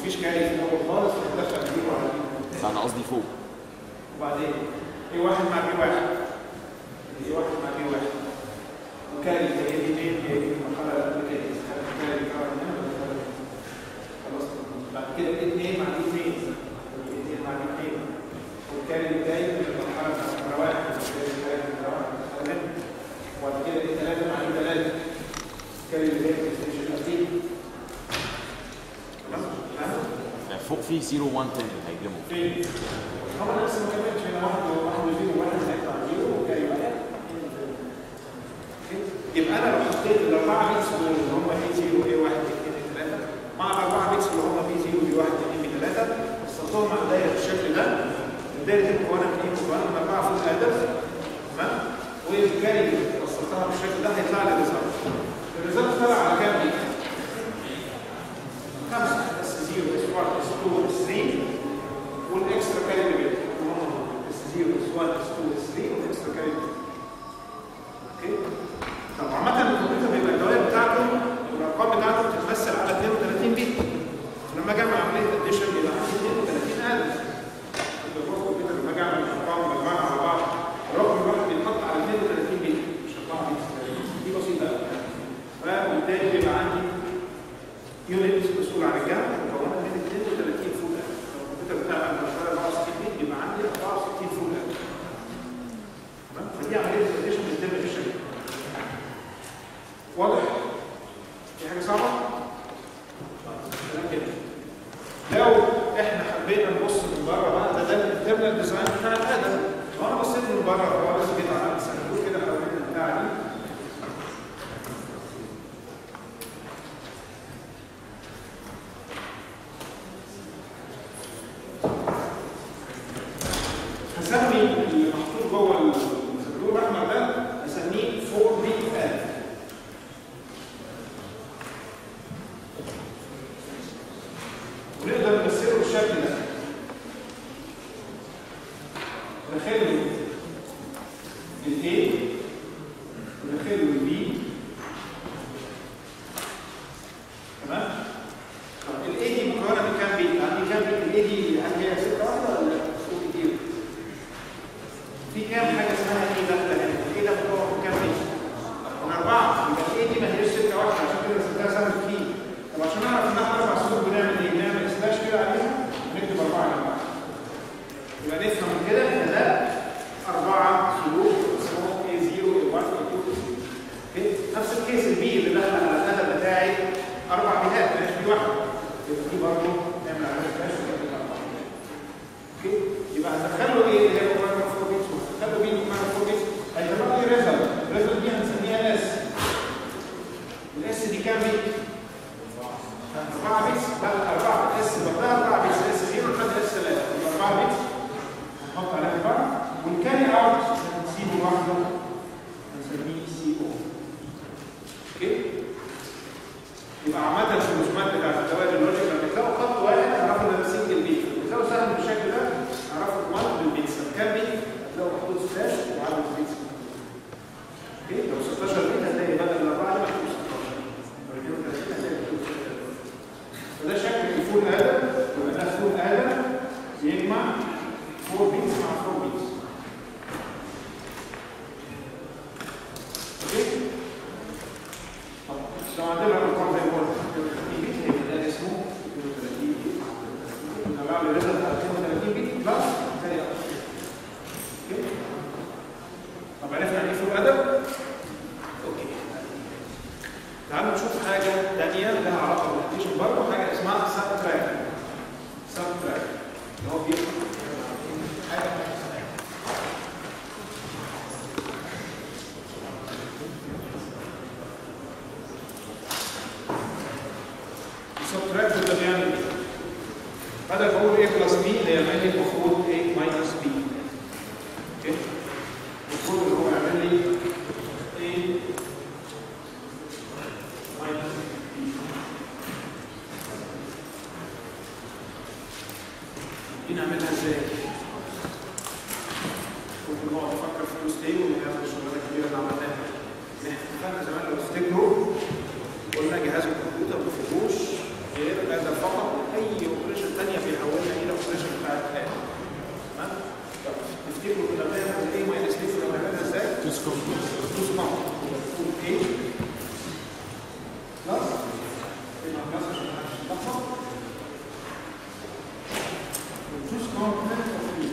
مفيش كاري في الاول خالص هتدخل زيرو على دي لا انا قصدي فوق وبعدين ايه واحد مع بي واحد ايه واحد مع بي واحد وكاري هي دي مين هي دي المرحله اللي قبل كده كاري كاري هنا ولا كاري هنا؟ خلاص بعد كده اثنين مع دي اثنين اثنين مع دي اثنين والكاري اللي جاي من المرحله بتاعت نمره واحد الكاري اللي جاي من نمره واحد تمام وبعد كده دي ثلاثه مع دي ثلاثه الكاري اللي جاي من الستيشن الاخير تمام؟ تمام؟ يعني فوق في 0 1 تاني هيجيبهم فين؟ هو نفس ما كملتش هنا واحد وواحد وزيرو وواحد هيطلع زيرو وجاي واحد يبقى انا لو حطيت الاربعه بيتس دول اللي هم بي زيرو اي واحد اثنين ثلاثه مع الاربعه بيتس اللي هم بي زيرو بي واحد اثنين بي ثلاثه وصلتهم على دايره بالشكل ده الدايره دي مكونه من ايه؟ مكونه من اربعه فوق ادر تمام؟ والجري وصلتها بالشكل ده هيطلع لي ريزلت الريزلت طلع على كام بيت؟ خمسه اس 0 اس 1 اس 2 اس 3 والاكسترا كاليبر اس 0 اس 1 اس 2 اس 3 والاكسترا كاليبر اوكي طب عامه الكمبيوتر بيبقى الدوائر بتاعته الارقام بتاعته بتتمثل على 32 بيت لما اجي اعمل عمليه اديشن يبقى عندي 32000 يبقى هو الكمبيوتر لما اجي اعمل الارقام مجموعه على بعض الرقم الواحد بيتحط على 32 بيت مش 4 بيت دي بسيطه قوي فبالتالي بيبقى عندي يونت مسؤول عن الجمع مكونه من 32 فوق الكمبيوتر بتاع المشروع 64 بيت يبقى عندي 64 فوق تمام فدي عمليه الاديشن بتتم بالشكل ده. واضح؟ في حاجه صعبه؟ تمام كده لو احنا حبينا نبص من بره بقى ده ده الانترنال ديزاين بتاع الادم لو انا بصيت من بره خالص جيت عملت صندوق كده حوالين البتاع دي هسمي اللي محطوط جوه الصندوق الاحمر ده هسميه 4 بي اد ونقدر نمثله بالشكل ده ندخله الاي وندخله البي تمام طب الاي دي مكونه من كام بيت؟ عندي كام بيت؟ الاي دي هل هي ستة واحدة ولا فوق كتير؟ في كام حاجة اسمها ايه داخلة هنا؟ ايه ده مكون من كام بيت؟ من أربعة يبقى الاي دي ما هيش ستة واحدة عشان كده سميتها سهم كي طب عشان نعرف انها أربع سلوك بنعمل ايه؟ بنعمل سلاش كده عليها ونكتب أربعة جنبها يبقى نفهم من كده ان ده أربعة سلوك اسمهم A0 A1 A2 اوكي نفس الكيس البي اللي دخل على الهدف بتاعي أربع بيهات مش بي واحدة يبقى دي برضه نعمل عليها فلاش ونكتب أربعة اوكي يبقى هندخله ايه اللي هي مكونة من 4 بيتس هندخله بي مكونة من 4 بيتس هيطلع لي ريزلت الريزلت دي هنسميها اس الاس دي كام بيت؟ أربعة بيتس لا أربعة اس بقى أربعة بيتس اس 0 لحد اس 3 يبقى أربعة بيتس هنحط عليها أربعة والكاري أوت هنسيبه لوحده هنسميه سي او اوكي يبقى عامة في الرسومات بتاعت الدوائر اللوجيك لما تلاقوا خط واحد تعرفوا ان ده سنجل بيت، لو سهم بالشكل ده تعرفوا 1 بالبيتس، كام بيت؟ هتلاقوا محطوط سلاش وعدد البيتس. اوكي؟ لو 16 بيت هتلاقي بدل الاربعه دي مكتوب 16. لو 32 هتلاقي مكتوب 16. فده شكل الفول ادم يبقى ده فول ادم يجمع 4 بيتس مع 4 بيتس. اوكي؟ طب لو عندنا ارقام زي ما قلت 32 بيت هيبقى ده اسمه 32 بيت نطلع له ريزلت على 32 بيت بلس ثاني اوكي طب عرفنا يعني ايه فوق ادب؟ اوكي تعالوا نشوف حاجه ثانيه لها علاقه بالابلكيشن برضه حاجه اسمها سب تراك سب تراك اللي هو بيفتح حاجه السبتراكت ده بيعمل ايه؟ بدل ما اقول a بلس b هيعمل لي المفروض a ماينس b اوكي؟ المفروض ان هو يعمل لي a ماينس b دي نعملها ازاي؟ كنت بقعد افكر في الوستين ونعمل الشغلانه الكبيره اللي عملناها احنا اتفقنا زمان لو تفتكروا قلنا جهاز الكمبيوتر ما فيهوش غير هذا فقط اي اوبريشن ثانيه بيحولها الى اوبريشن بتاعت هذا تمام طب تفتكروا كنا بنعمل ايه ماينس بي كنا بنعملها ازاي؟ Choose complete. Choose complement. ايه؟ خلاص؟ يبقى خلاص عشان محدش يتلخبط. Choose complement of B.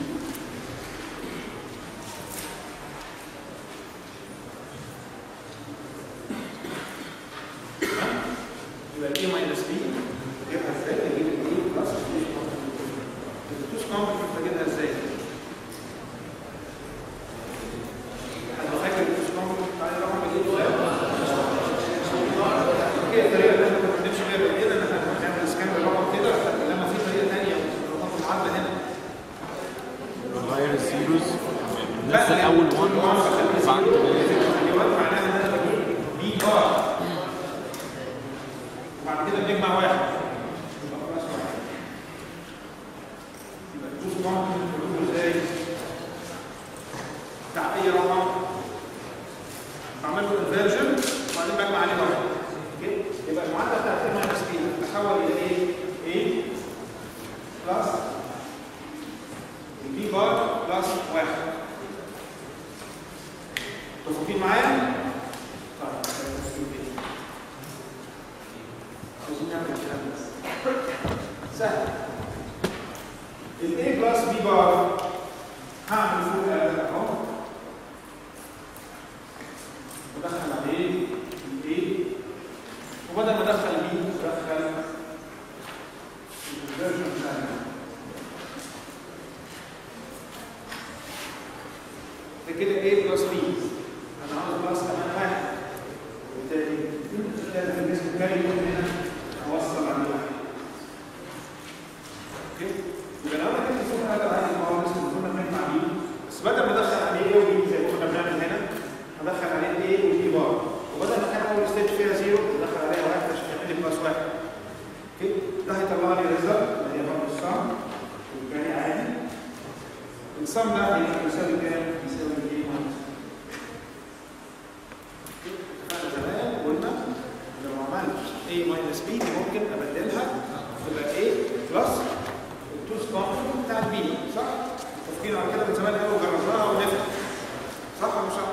يبقى الاي ماينس بي تجيبها ازاي؟ تجيب الاي بلس التوس كومبلمنت تجيبها ازاي؟ حد فاكر التوس كومبلمنت تعالى رقم الايه ازاي؟ اوكي الطريقه اللي احنا كنا بنمشي بيها قبل كده ان احنا كنا بنعمل سكان بالرقم كده لما في طريقه ثانيه رقم المعادله هنا نغير الزيروز ندخل اول 1 بعد اليوم معناها ان انا بجيب بي بار وبعد كده بنجمع واحد يبقى خلاص واحد يبقى الجزء ممكن تقوله ازاي؟ بتاع اي رقم بعمل له انفيرجن وبعدين بجمع عليه واحد اوكي يبقى المعادله بتاعت اي ماينس بي تتحول الى ايه؟ ايه بلس البي بار بلس واحد متفقين معايا؟ طيب عاوزين نعمل الكلام ده سهل ال A بلس B بار هعمل فوق اهو بدخل عليه ال A وبدل ما ادخل B بدخل الفيرجن ثاني ده كده A بلس B انا عاوز بلس كمان واحد وبالتالي لازم الجسم الجاي من هنا اوصل على واحد اوكي يبقى لو انا كنت فوق هذا عادي ما هو لسه المفروض نجمع بيه بس بدل ما ادخل عليه A وB زي ما كنا بنعمل هنا ادخل عليه A وB بار وبدل ما كان اول ستيج فيها زيرو ادخل عليها واحد عشان يعمل لي بلس واحد اوكي ده هيطلع لي ريزلت اللي هي برضه السم والجاي عادي السم ده هيساوي كام؟ يساوي A ماينس اتفقنا زمان قلنا لو ما عملتش A ماينس B دي ممكن ابدلها تبقى A بلس التوز كومبلمنت بتاع B صح؟ متفقين على كده من زمان قوي وجربناها ونفهم صح ولا مش صح؟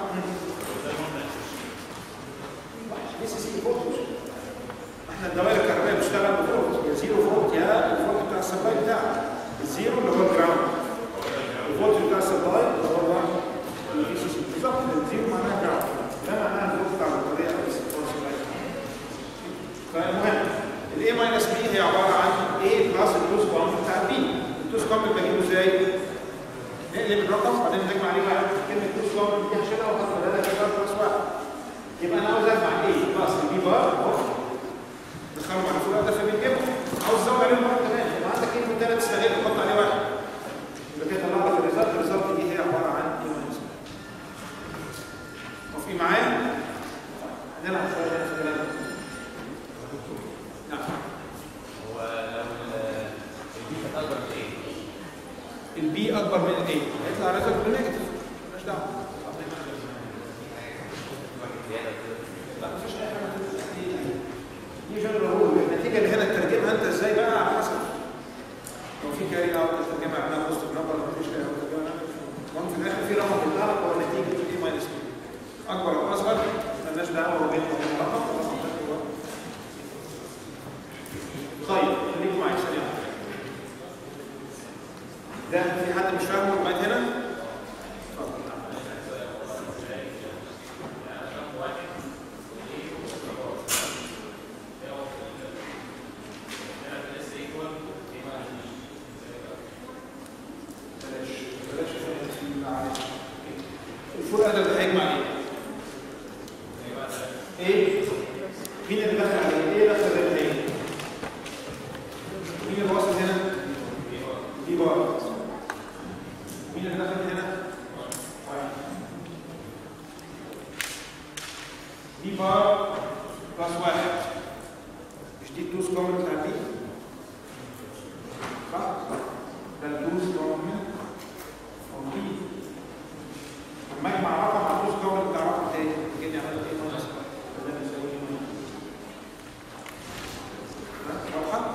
بي سي سي فولت احنا الدوائر الكهربائيه بتشتغل بفولت يا زيرو فولت يا الفولت بتاع السبلاي بتاعك الزيرو اللي هو الجراوند الفولت بتاع السبلاي اللي هو البي سي سي بالظبط الزيرو معناها جراوند ده معناها الفولت بتاع البطاريه او السبلاي فالمهم الاي ماينس بي هي عباره عن A بلس التوز كومبلمنت بتاع B التوز كومبلمنت بجيبه ازاي؟ نقلب الرقم بعدين نجمع عليه واحد كلمه توز كومبلمنت دي هشيلها واحط بدلها كده بلس واحد يبقى انا عاوز اجمع A بلس البي بار اهو دخلوا مع الفروق ده فبنجيبهم عاوز ازود عليهم واحد كمان يبقى عندك ايه من ثلاث تستغل تحط عليه واحد يبقى كده طلع لك الريزلت الريزلت دي هي عباره عن A ماينس B موافقين معايا؟ نلعب شويه هنا في الكلام ده نعم هو لو ال- البي كانت اكبر من ايه؟ البي اكبر من الاي هيطلع ريزلت بالنيجاتيف مالناش دعوه زياده كده لا مفيش اي حاجه دي جنرال رول النتيجه اللي هنا تترجمها انت ازاي بقى على حسب لو في كاري اوت تترجمها على بوست نمبر مفيش كاري اوت تترجمها المهم في الاخر في رقم بيطلع لك هو نتيجه الاي ماينس بي اكبر او اصغر مالناش دعوه بين وبين الرقم الرقم ده هو طيب خليكم معايا ثانيه واحدة. ده في حد مش فاهمه لغايه هنا؟ اتفضل بلاش بلاش في معلش. الفول ادب ده هيجمع ايه؟ ايه؟ مين اللي دخل عليه؟ ايه دخل عليه ايه؟ مين اللي واصل هنا؟ دي بار مين اللي دخل هنا؟ واحد دي بار بلس واحد مش دي الدوس كومنت بتاع دي؟ صح؟ ده الدوس كومنت او دي لما اجمع رقم على الدوس كومنت بتاع رقم تاني كده عملت ايه ناقص؟ فده بيساوي ايه ناقص؟ ها؟ واضحة؟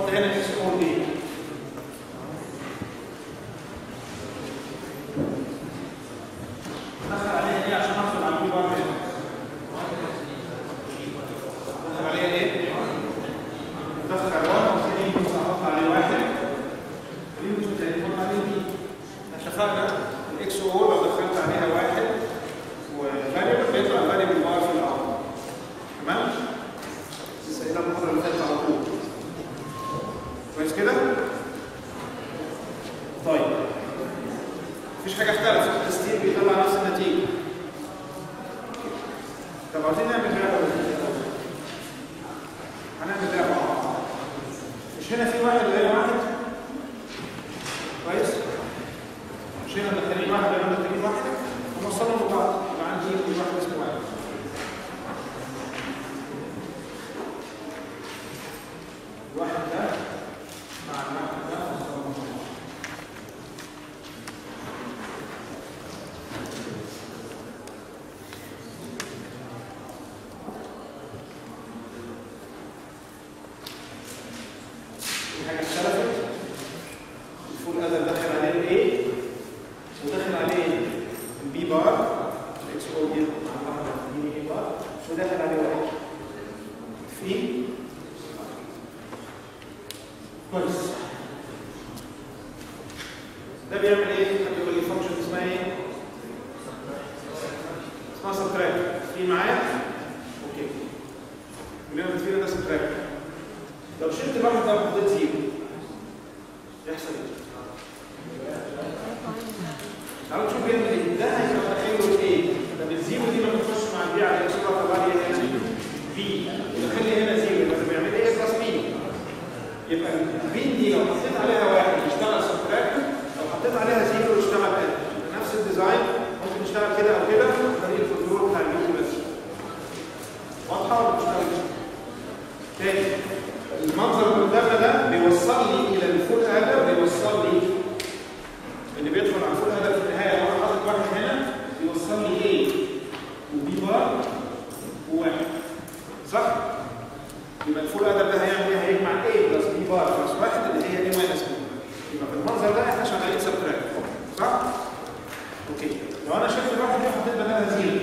حط هنا اكس اور دي دخل عليها ايه عشان احصل على البي بار هنا دخل عليها ايه؟ دخل 1 وبعدين احط عليه واحد يمكن تاني احط عليه بي اتفقنا الاكس او لو دخلت عليها واحد وفاريبل بيطلع فاريبل بار في الارض تمام؟ لسه قايلها المره اللي فاتت على طول كويس كده؟ طيب مفيش حاجه اختلفت التسجيل بيطلع نفس النتيجه طب عاوزين نعمل لعبه هنعمل لعبه مع بعض مش هنا في واحد غير واحد كويس مش هنا مدخلين واحد غير مدخلين واحد ونوصلهم ببعض يبقى عندي في واحد اسمه واحد الواحد ده مع الواحد ده وصلهم ببعض في حاجه اختلفت الفول ادر دخل عليه الايه ودخل عليه البي بار الاكس او دي مع بعض دي بي بار ودخل عليه واحد في كويس ده بيعمل ايه؟ حد يقول لي فانكشن اسمها ايه؟ اسمها سبتراكت في معايا؟ اوكي كلنا متفقين ده سبتراكت لو شلت الواحد ده وحطيت زيرو يحصل ايه؟ تعالوا نشوف بيعمل ايه ده هيبقى حلو ايه؟ طب الزيرو دي لما تخش مع البي على اكس بار طبعا هي هنا بي ودخل لي هنا زيرو يبقى بيعمل ايه بلس بي يبقى البي دي لو حطيت عليها واحد يشتغل سبتراكت لو حطيت عليها زيرو يشتغل اد نفس الديزاين ممكن يشتغل كده او كده طريق الكنترول بتاع البي بس واضحه ولا بتشتغل تاني المنظر اللي قدامنا ده بيوصل لي الى الفول ادر بيوصل لي اللي بيدخل على الفول ادر في النهايه لو انا حاطط واحد هنا بيوصل لي ايه وبي بار وواحد صح؟ يبقى الفول ادر ده هيعمل ايه؟ هيجمع ايه بلس بي بار بلس واحد اللي هي ايه ماينس بي يبقى في المنظر ده احنا شغالين سبتراكت صح؟ اوكي لو انا شلت الواحد دي وحطيت بدلها زيرو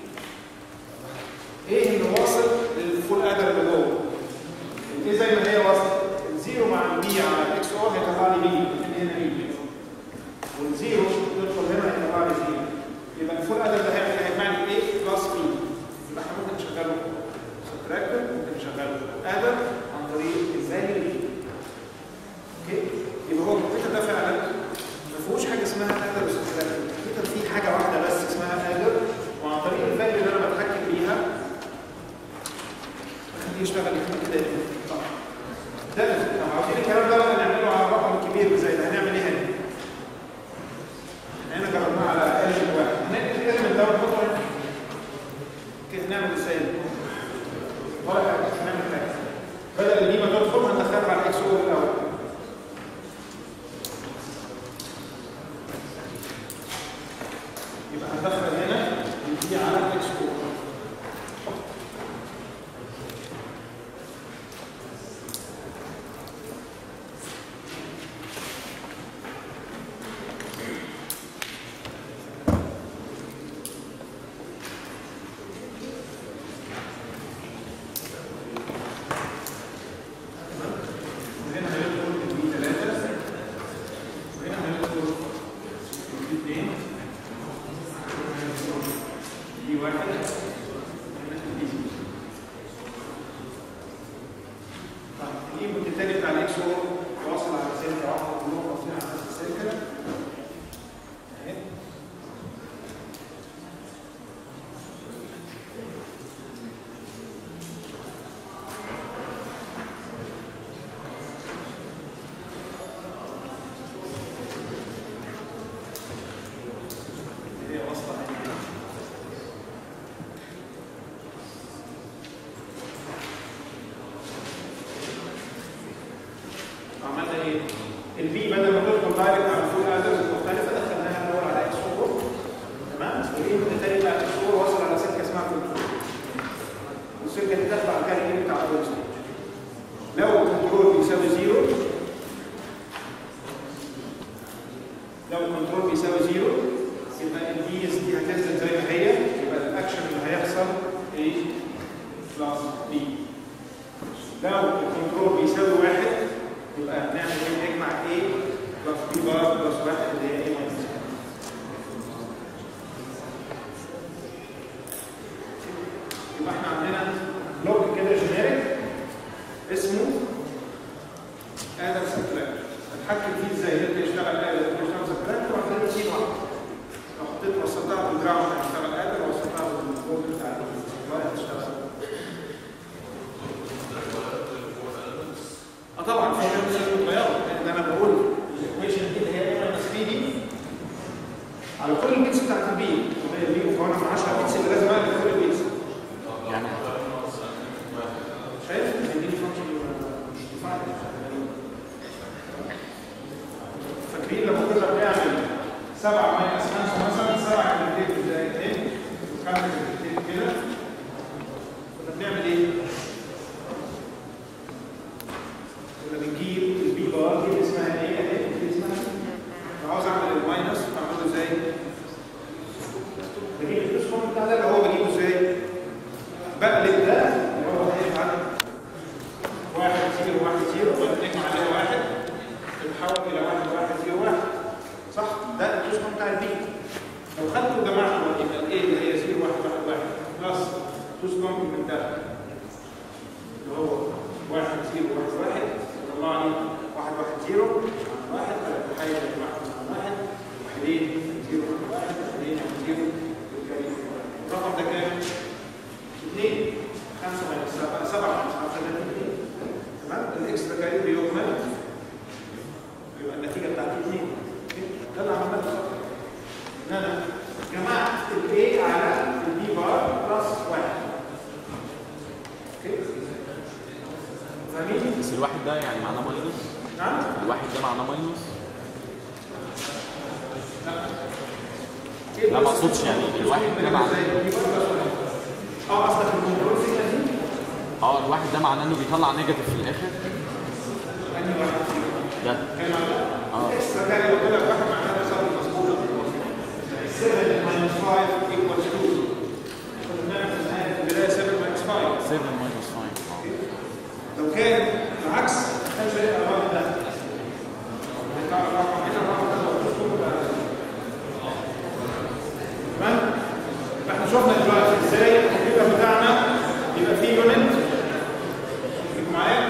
ايه اللي واصل للفول ادر اللي جوه؟ ايه زي ما هي واصله الزيرو مع البي على الاكس او هيطلع لي بي من هنا بي والزيرو يدخل هنا هيطلع لي زيرو يبقى الفول ادر ده هيعمل هيجمع لي ايه بلس بي يبقى احنا ممكن نشغله سبتراكتور ممكن نشغله ادر عن طريق الفاليو دي اوكي يبقى هو الكمبيوتر ده فعلا ما فيهوش حاجه اسمها ادر وسبتراكتور الكمبيوتر فيه حاجه واحده بس اسمها ادر وعن طريق الفاليو اللي انا بتحكم بيها بخليه يشتغل كده صح ده لو عاوزين الكلام ده بقى نعمله على رقم كبير زي ده هنعمل ايه هنا؟ هنا جربناه على ايلمنت واحد هنعمل الايلمنت ده ونحطه هنا كده نعمل ازاي؟ ولا حاجه هنعمل حاجه بدل دي ما تدخل هندخلها على الاكس او الاول يبقى هندخل هنا دي على الاكس او وهنا هيدخل البي 3 وهنا هيدخل البي 2 وهنا هيدخل البي 1 وهنا البي 0 طيب الانبوت الثاني بتاع الاكس او واصل على سلكه واحده كلهم واصلين على نفس السلكه اهي هي واصله اهي عملنا ايه؟ البي بدل ما تدخل دايركت على الفول ادرس المختلفه دخلناها الاول على اكس 4 تمام؟ والانبوت الثاني بتاع اكس 4 واصل على سلكه اسمها كنترول والسلكه دي داخله على الكاري بتاع اول ستيج لو الكنترول بيساوي زيرو لو الكنترول بيساوي واحد يبقى هنعمل ايه؟ نجمع A بلس B بار بلس واحد اللي هي A minus B. يبقى احنا عندنا بلوك كده جينيريك اسمه ادم سبتراكت هتحكم فيه ازاي انت يشتغل ادم يشتغل سبتراكت وهتلاقي سين واحد لو حطيت وصلتها بالجراوند هتشتغل ادم لو وصلتها بالفولت بتاع السبلاي هتشتغل اه طبعا في حاجات لازم تتغير لان انا بقول الايكويشن دي اللي هي ام اس بي دي على كل البيتس بتاعت البي اللي هي البي مكونه من 10 بيتس اللي لازم اعمل كل البيتس يعني شايف؟ دي فانكشن مش ديفاين فاكرين لما كنا بنعمل 7 ماينس 5 مثلا 7 كلمتين زي 2 و5 كلمتين كده كنا بنعمل ايه؟ كنا بنجيب البي بار دي اللي اسمها ايه؟ اهي دي اسمها لو عاوز اعمل الماينس بعمله ازاي؟ بجيب الاسكون بتاع ده اللي هو بجيبه ازاي؟ بقلب ده اللي هو هيبقى واحد زيرو واحد زيرو ونجمع عليه واحد بنحول الى واحد واحد زيرو واحد صح؟ ده الاسكون بتاع البي لو خدته وجمعته يبقى الايه اللي هي زيرو واحد واحد واحد بلس تسكون من ده اللي هو واحد زيرو واحد واحد يطلع لي واحد واحد زيرو مع واحد تحيل واحد مع واحد واحدين زيرو مع واحد واحدين زيرو بالكريم الرقم ده كام؟ اثنين خمسة ماينس سبعة سبعة ماينس خمسة ده اثنين تمام؟ الاكس ده كريم بيكمل يبقى النتيجة بتاعتي اثنين ده اللي عملناه بالظبط ان انا جمعت الاي على البي بار بلس واحد اوكي فاهمين؟ بس الواحد ده يعني معناه ماينس نعم؟ الواحد ده معناه ماينس إيه لا ما بس؟ اقصدش يعني الواحد ده معناه زي البي بار بلس واحد. اه قصدك الكنترول سيجنال دي؟ اه الواحد ده معناه انه بيطلع نيجاتيف في الاخر انهي واحد؟ ده كان على اه اكسترا كان يقول لك واحد معناه مساوي مظبوط 7 minus 5 equals 2 كنا بنعمل في النهايه في البدايه 7 minus 5 7 ماينس 5 لو كان العكس ما كانش هيبقى الرقم ده هيطلع الرقم هنا الرقم ده لو تشوفه بقى تمام احنا شفنا دلوقتي ازاي الكمبيوتر بتاعنا يبقى فيه يونت خليكم معايا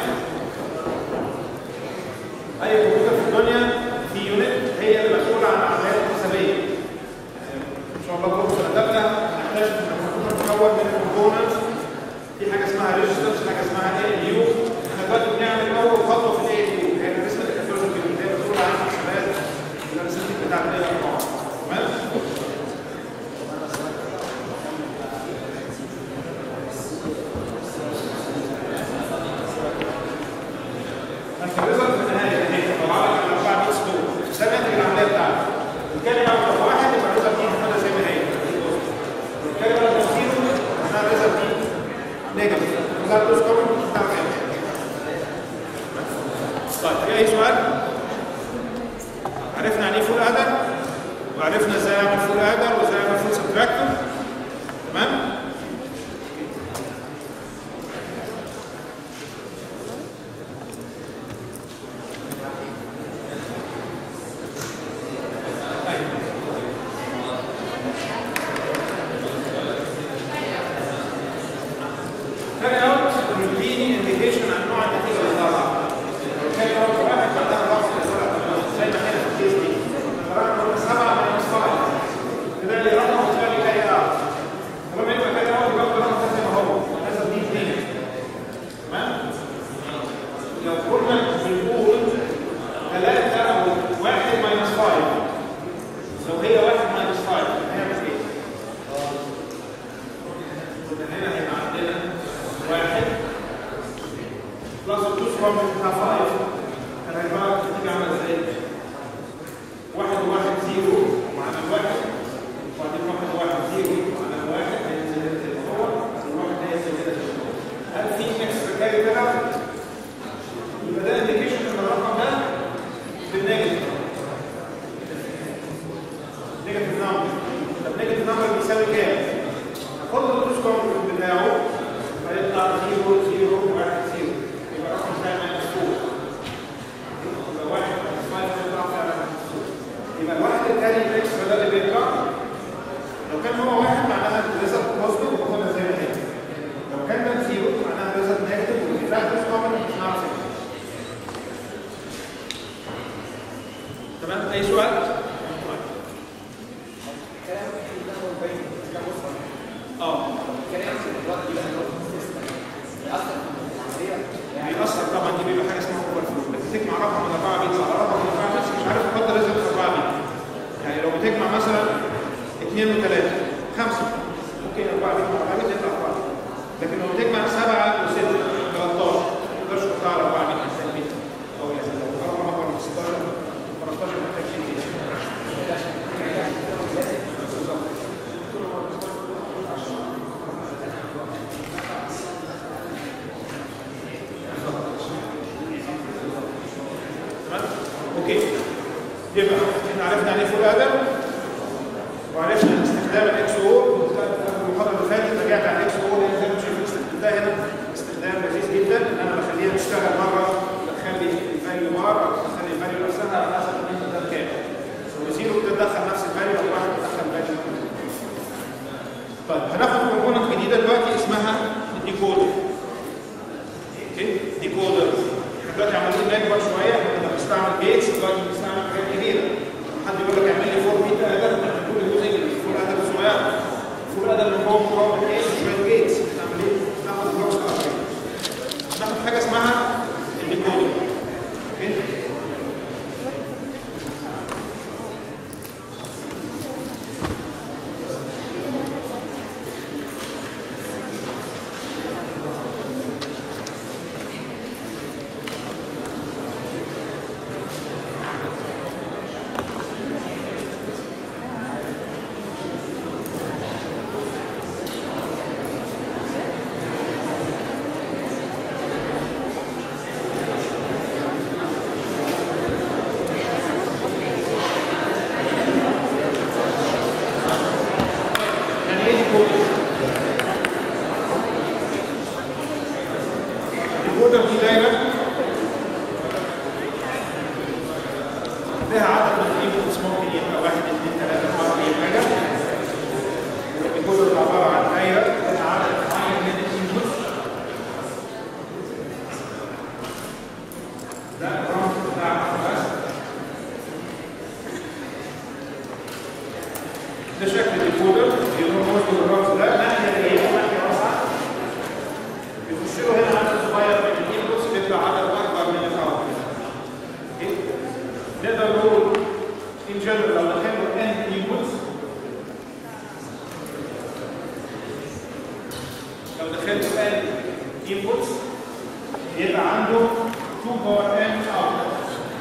اي كمبيوتر في الدنيا في يونت هي المسؤوله عن العمليات الحسابيه ان شاء الله بكره سنه ثالثه هنكتشف ان الكمبيوتر مكون من كومبوننتس في حاجه اسمها ريجسترز حاجه اسمها اي يو احنا دلوقتي بنعمل اول خطوه في الاي يو هي الرسمه التكنولوجي اللي هي مسؤوله عن الحسابات الرسمه بتاعت الاي ارقام تمام فانت الريزلت في النهايه ان هي طلع لك الاربعه بيتس دول ده ناتج العمليه بتاعتك الكلمه رقم واحد يبقى الريزلت دي هتاخدها زي ما هي الكلمه رقم زيرو هتاخدها الريزلت دي نيجاتيف الريزلت دوز كومن بتاع كام طيب في اي سؤال؟ عرفنا يعني ايه فول ادر وعرفنا ازاي اعمل فول ادر وازاي اعمل فول سبتراكتور تمام؟ carry out يديني indication عن نوع النتيجه اللي طالعه. carry out واحد بعدها الرقم اللي طلع زي ما كان في الكيس دي. الرقم 7 minus 5 كده لي رقم وطلع لي carry out. طالما يبقى carry out يبقى الرقم زي ما هو لازم دي 2 تمام؟ لو كنا بنقول 3 او 1 minus 5 لو هي 1 minus 5 هنعمل ايه؟ كنا هنا هيبقى عندنا واحد بلس التوس كومبلكس بتاع 5 كان هيبقى النتيجة عاملة ازاي؟ واحد وواحد زيرو معانا الواحد وبعدين واحد وواحد زيرو معانا الواحد هينزل هنا زي ما هو والواحد هينزل هنا زي ما هو هل في اكسترا كاري كده؟ يبقى ده انديكيشن ان الرقم ده بالنيجاتيف نيجاتيف نمبر طب نيجاتيف نمبر بيساوي كام؟ هاخد له التوس كومبلكس بتاعه هيطلع 0 0 1 0 بتجمع رقم من 4 بيتس على رقم من 4 بيتس مش عارف تحط لازم 4 بيت يعني لو بتجمع مثلا 2 و3 5 ممكن 4 بيت مع 4 بيت يطلع 4 بيت لكن لو بتجمع 7 و6 13 ما تقدرش تحطها على 4 بيت محتاج بيت او يعني لو رقم اكبر من 16 15 محتاج شيء بيت تمام؟ اوكي يبقى احنا عرفنا يعني ايه فول ادم وعرفنا استخدام الاكس او المحاضره اللي فاتت رجعت على الاكس او لان زي ما انتم شايفين استخدمتها هنا استخدام لذيذ جدا ان انا بخليها تشتغل مره بخلي الفاليو بار او بخلي الفاليو نفسها على حسب انت ده كام وزيرو بتدخل نفس الفاليو او واحد بتدخل فاليو طيب هناخد كومبوننت جديده دلوقتي اسمها الديكودر اوكي ديكودر احنا دلوقتي عمالين نكبر شويه احنا بنستعمل جيتس دلوقتي بنستعمل حاجات كبيره حد يقول لك اعمل لي فور بيت ادر احنا بنقول الجزء اللي فور ادر صغير فور ادر اللي هو مكون من ايه؟ شويه جيتس بنعمل ايه؟ ناخد بلوكس ارقام ناخد حاجه اسمها الديكودر اوكي يعني ايه ديكودر؟ الديكودر دي دايره لها عدد من الانبوتس ممكن يبقى واحد اثنين ثلاثه اربعه اي حاجه الديكودر ده عباره عن دايره لها عدد معين من الانبوتس ده الرمز بتاع بس ده شكل الديكودر اللي هو موجود بالرمز ده ناحيه ضيقه ناحيه واسعه بيخش له هنا عدد صغير من الانبوتس بيطلع عدد اكبر من الاوتبوت اوكي نقدر نقول ان جنرال لو دخلنا ان انبوتس لو دخلت ان انبوتس يبقى عنده 2 باور ان اوتبوت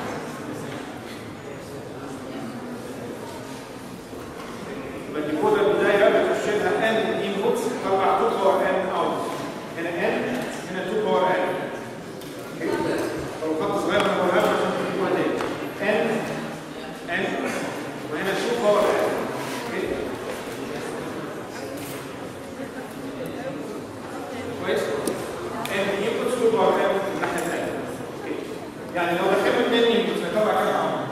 يبقى الديكودر بدايه بتخش لها ان انبوتس تطلع 2 باور ان اوت هنا ان هنا 2 باور ان لو خط صغير ما بقولهاش عشان تجيبوها تاني ان ان وهنا 2 باور ان كويس ان انبوتس 2 باور ان الناحيه الثانيه يعني لو دخلنا 2 انبوتس هيطلع كام اوت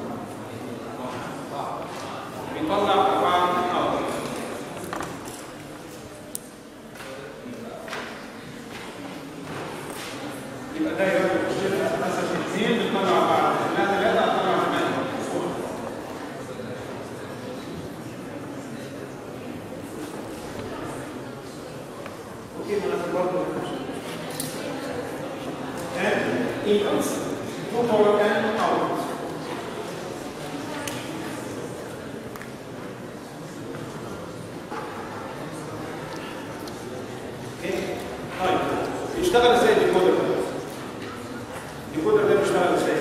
بيطلع أربعة أوت يبقى ده يبقى بيخش لها مثلا اثنين بيطلع أربعة لا ثلاثة هتطلع ثمانية أوكي ما أنا برضه and inputs two power and outputs اوكي طيب بيشتغل ازاي الديكودر ده؟ الديكودر ده بيشتغل ازاي؟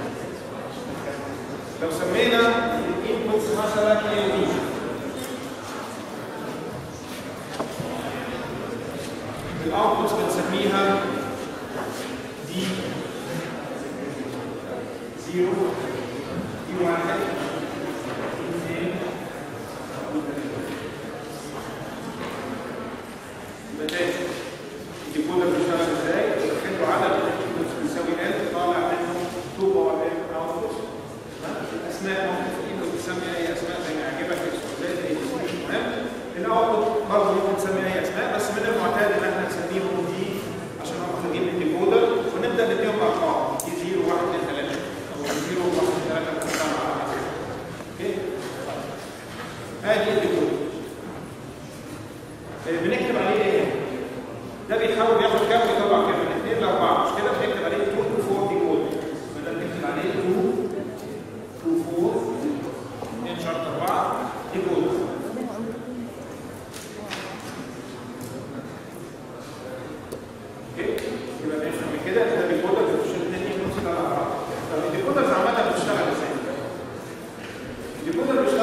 لو سمينا الانبوتس مثلا اي بي الاوتبوتس بنسميها دي زيرو دي واحد دي اثنين يبقى تاني الديكودر بيشتغل ازاي؟ بتدخل له عدد الانبوتس بيساوي n طالع منه 2 باور n اوتبوت الاسماء ممكن في الانبوت تسمي اي اسماء زي ما يعجبك زي زي مش مهم الاوتبوت برضه ممكن تسمي اي اسماء بس من المعتاد ان احنا نسميهم دي عشان هم خارجين من الديكودر ونبدا نديهم ارقام دي 0 1 2 3 او 0 البولار